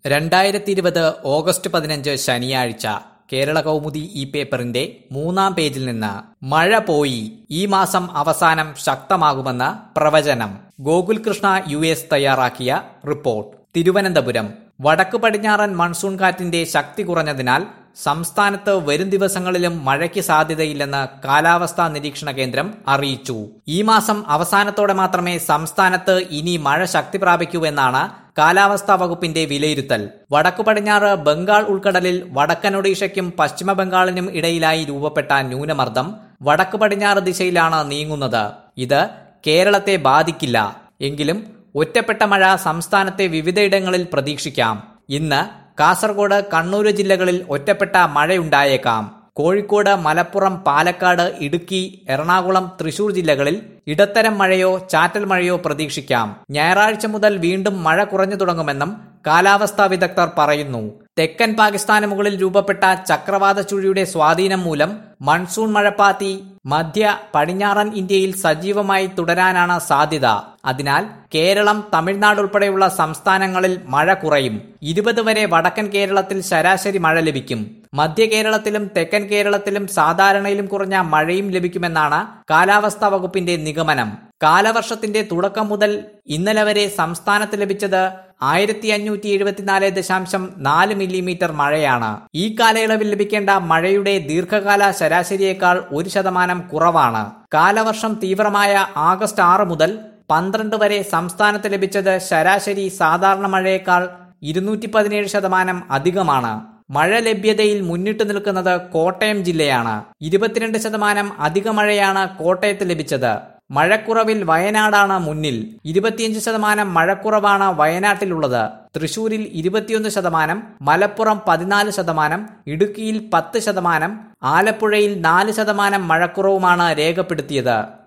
രണ്ടായിരത്തി ഇരുപത് ഓഗസ്റ്റ് പതിനഞ്ച് ശനിയാഴ്ച കേരള കൗമുദി ഈ പേപ്പറിന്റെ മൂന്നാം പേജിൽ നിന്ന് മഴ പോയി ഈ മാസം അവസാനം ശക്തമാകുമെന്ന് പ്രവചനം ഗോകുൽ കൃഷ്ണ യു എസ് തയ്യാറാക്കിയ റിപ്പോർട്ട് തിരുവനന്തപുരം വടക്കു പടിഞ്ഞാറൻ മൺസൂൺ കാറ്റിന്റെ ശക്തി കുറഞ്ഞതിനാൽ സംസ്ഥാനത്ത് വരും ദിവസങ്ങളിലും മഴയ്ക്ക് സാധ്യതയില്ലെന്ന് കാലാവസ്ഥാ നിരീക്ഷണ കേന്ദ്രം അറിയിച്ചു ഈ മാസം അവസാനത്തോടെ മാത്രമേ സംസ്ഥാനത്ത് ഇനി മഴ ശക്തി പ്രാപിക്കൂ എന്നാണ് കാലാവസ്ഥാ വകുപ്പിന്റെ വിലയിരുത്തൽ വടക്കു പടിഞ്ഞാറ് ബംഗാൾ ഉൾക്കടലിൽ വടക്കൻ ഒഡീഷയ്ക്കും പശ്ചിമ ബംഗാളിനും ഇടയിലായി രൂപപ്പെട്ട ന്യൂനമർദ്ദം വടക്കു പടിഞ്ഞാറ് ദിശയിലാണ് നീങ്ങുന്നത് ഇത് കേരളത്തെ ബാധിക്കില്ല എങ്കിലും ഒറ്റപ്പെട്ട മഴ സംസ്ഥാനത്തെ വിവിധയിടങ്ങളിൽ പ്രതീക്ഷിക്കാം ഇന്ന് കാസർഗോഡ് കണ്ണൂർ ജില്ലകളിൽ ഒറ്റപ്പെട്ട മഴയുണ്ടായേക്കാം കോഴിക്കോട് മലപ്പുറം പാലക്കാട് ഇടുക്കി എറണാകുളം തൃശൂർ ജില്ലകളിൽ ഇടത്തരം മഴയോ ചാറ്റൽ മഴയോ പ്രതീക്ഷിക്കാം ഞായറാഴ്ച മുതൽ വീണ്ടും മഴ കുറഞ്ഞു തുടങ്ങുമെന്നും കാലാവസ്ഥാ വിദഗ്ധർ പറയുന്നു തെക്കൻ പാകിസ്ഥാന് മുകളിൽ രൂപപ്പെട്ട ചക്രവാത ചുഴിയുടെ സ്വാധീനം മൂലം മൺസൂൺ മഴപ്പാത്തി മധ്യ പടിഞ്ഞാറൻ ഇന്ത്യയിൽ സജീവമായി തുടരാനാണ് സാധ്യത അതിനാൽ കേരളം തമിഴ്നാട് ഉൾപ്പെടെയുള്ള സംസ്ഥാനങ്ങളിൽ മഴ കുറയും ഇരുപത് വരെ വടക്കൻ കേരളത്തിൽ ശരാശരി മഴ ലഭിക്കും മധ്യ കേരളത്തിലും തെക്കൻ കേരളത്തിലും സാധാരണയിലും കുറഞ്ഞ മഴയും ലഭിക്കുമെന്നാണ് കാലാവസ്ഥാ വകുപ്പിന്റെ നിഗമനം കാലവർഷത്തിന്റെ തുടക്കം മുതൽ ഇന്നലെ വരെ സംസ്ഥാനത്ത് ലഭിച്ചത് ആയിരത്തി അഞ്ഞൂറ്റി എഴുപത്തിനാല് ദശാംശം നാല് മില്ലിമീറ്റർ മഴയാണ് ഈ കാലയളവിൽ ലഭിക്കേണ്ട മഴയുടെ ദീർഘകാല ശരാശരിയേക്കാൾ ഒരു ശതമാനം കുറവാണ് കാലവർഷം തീവ്രമായ ആഗസ്റ്റ് ആറ് മുതൽ പന്ത്രണ്ട് വരെ സംസ്ഥാനത്ത് ലഭിച്ചത് ശരാശരി സാധാരണ മഴയേക്കാൾ ഇരുന്നൂറ്റി പതിനേഴ് ശതമാനം അധികമാണ് മഴ ലഭ്യതയിൽ മുന്നിട്ട് നിൽക്കുന്നത് കോട്ടയം ജില്ലയാണ് ഇരുപത്തിരണ്ട് ശതമാനം അധിക മഴയാണ് കോട്ടയത്ത് ലഭിച്ചത് മഴക്കുറവിൽ വയനാടാണ് മുന്നിൽ ഇരുപത്തിയഞ്ച് ശതമാനം മഴക്കുറവാണ് വയനാട്ടിലുള്ളത് തൃശൂരിൽ ഇരുപത്തിയൊന്ന് ശതമാനം മലപ്പുറം പതിനാല് ശതമാനം ഇടുക്കിയിൽ പത്ത് ശതമാനം ആലപ്പുഴയിൽ നാല് ശതമാനം മഴക്കുറവുമാണ് രേഖപ്പെടുത്തിയത്